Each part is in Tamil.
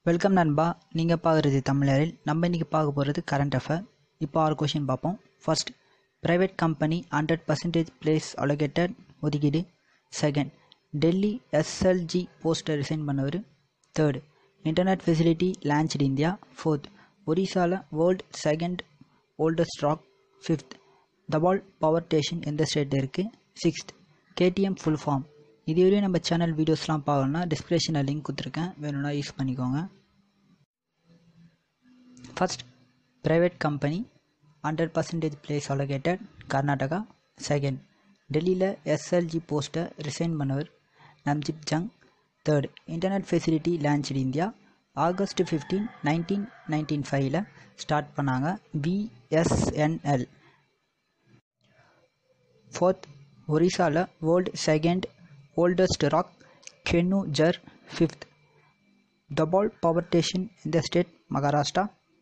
வெல்கம் நண்பா நீங்கள் பார்க்குறது தமிழரில் நம்ம இன்றைக்கி பார்க்க போகிறது கரண்ட் அஃபேர் இப்போ ஆறு கொஷின் பார்ப்போம் first private company hundred percentage place allocated ஒதுக்கீடு second Delhi SLG poster resign பண்ணவர் third internet facility launched India fourth ஒரிசாவில் world second oldest rock fifth தபால் பவர் ஸ்டேஷன் எந்த ஸ்டேட்டில் இருக்குது சிக்ஸ்த் கேடிஎம் ஃபுல் ஃபார்ம் இதுவரையும் நம்ம சேனல் வீடியோஸ்லாம் பார்க்கணுன்னா டிஸ்கிரிப்ஷனில் லிங்க் கொடுத்துருக்கேன் வேணும்னா யூஸ் பண்ணிக்கோங்க first private company hundred percentage place allocated Karnataka second டெல்லியில் எஸ்எல்ஜி போஸ்ட்டை ரிசைன் பண்ணவர் Najeeb Jung third internet facility launched India August fifteen nineteen nineteen ஃபைவ்ல ஸ்டார்ட் பண்ணாங்க பிஎஸ்என்எல் ஃபோர்த் ஒரிசாவில் world second oldest rock Keonjhar fifth தபால் பவர் ஸ்டேஷன் இந்த state Maharashtra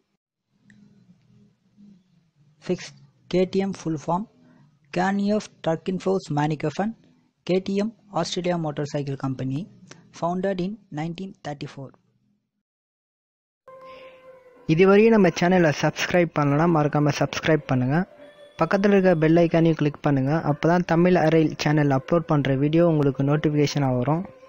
six KTM full form Kronreif Trunkenpolz Mattighofen KTM Australia motorcycle company founded in nineteen thirty four இதுவரையும் நம்ம சேனலை சப்ஸ்கிரைப் பண்ணலன்னா மறக்காமல் சப்ஸ்கிரைப் பண்ணுங்கள் பக்கத்தில் இருக்க பெல் ஐக்கானையும் கிளிக் பண்ணுங்கள் அப்போ தான் தமிழ் அரைல் சேனல் அப்லோட் பண்ணுற வீடியோ உங்களுக்கு நோட்டிஃபிகேஷனாக வரும்